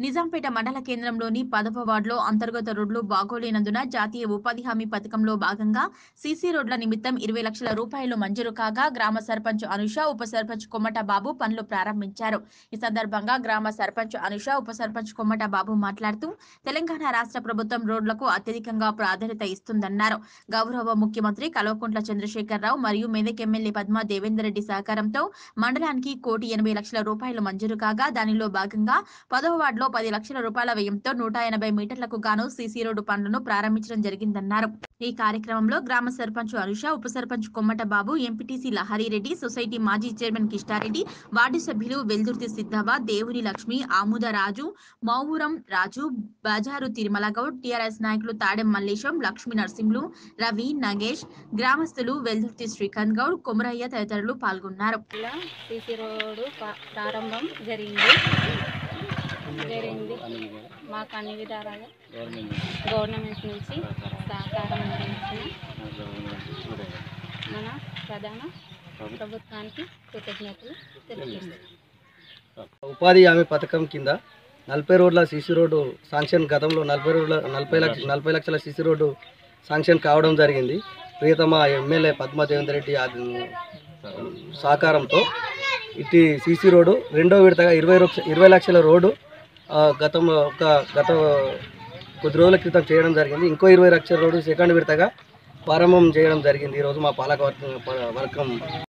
నిజాంపేట మండల కేంద్రంలోని పదవ వార్డులో అంతర్గత రోడ్లు బాగోలేనందున జాతీయ ఉపాధి హామీ పథకంలో భాగంగా సీసీ రోడ్ల నిమిత్తం ఇరవై లక్షల రూపాయలు మంజూరు కాగా గ్రామ సర్పంచ్ అనుష ఉప సర్పంచ్ కొమ్మట బాబు పనులు ప్రారంభించారు ఈ సందర్భంగా గ్రామ సర్పంచ్ అనుష ఉప సర్పంచ్ కొమ్మట బాబు మాట్లాడుతూ తెలంగాణ రాష్ట్ర ప్రభుత్వం రోడ్లకు అత్యధికంగా ప్రాధాన్యత ఇస్తుందన్నారు గౌరవ ముఖ్యమంత్రి కల్వకుంట్ల చంద్రశేఖరరావు మరియు మెదక్ ఎమ్మెల్యే పద్మా దేవేందర్ రెడ్డి సహకారంతో మండలానికి కోటి ఎనభై లక్షల రూపాయలు మంజూరు కాగా దానిలో భాగంగా పదవ వార్డులో పది లక్షల రూపాయల వ్యయంతో నూట ఎనభై మీటర్లకు గాను సీసీ రోడ్డు పనులను ప్రారంభించడం జరిగిందన్నారు ఈ కార్యక్రమంలో గ్రామ సర్పంచ్ అనుష ఉప సర్పంచ్ కొమ్మట బాబు ఎంపీటీసీ లహరిరెడ్డి సొసైటీ మాజీ చైర్మన్ కిష్టారెడ్డి వార్డు సభ్యులు వెల్దుర్తి సిద్ధవ దేవుని లక్ష్మి ఆముద రాజు మౌవురం రాజు బజారు తిరుమల గౌడ్ టిఆర్ఎస్ నాయకులు తాడెం మల్లేశం లక్ష్మీ నరసింహులు రవి నగేష్ గ్రామస్తులు వెల్దుర్తి శ్రీకాంత్ గౌడ్ కొమరయ్య తదితరులు పాల్గొన్నారు ఇలా సీసీ రోడ్డు పా- ప్రారంభం జరిగింది జరిగింది మాకు అన్ని విధాలుగా గవర్నమెంట్ నుంచి సహకారం అందించిన మన ప్రధాన ప్రభుత్వానికి కృతజ్ఞతలు తెలియజేస్తున్నాం ఉపాధి హామీ పథకం కింద నలభై రోడ్ల సీసీ రోడ్డు శాంక్షన్ గతంలో నలభై రోడ్ల నలభై లక్ష నలభై లక్షల సీసీ రోడ్డు శాంక్షన్ కావడం జరిగింది ప్రియతమ ఎమ్మెల్యే పద్మా దేవేందర్ రెడ్డి ఆది- సహకారంతో ఇటు సీసీ రోడ్డు రెండో విడతగా ఇరవై లక్ష ఇరవై లక్షల రోడ్డు ఆ, గతంలో ఒక గత కొద్ది రోజుల క్రితం చేయడం జరిగింది ఇంకో ఇరవై లక్షల రోడ్డు సెకండ్ విడతగా ప్రారంభం చేయడం జరిగింది ఈరోజు మా పాలక వర్గం వర్గం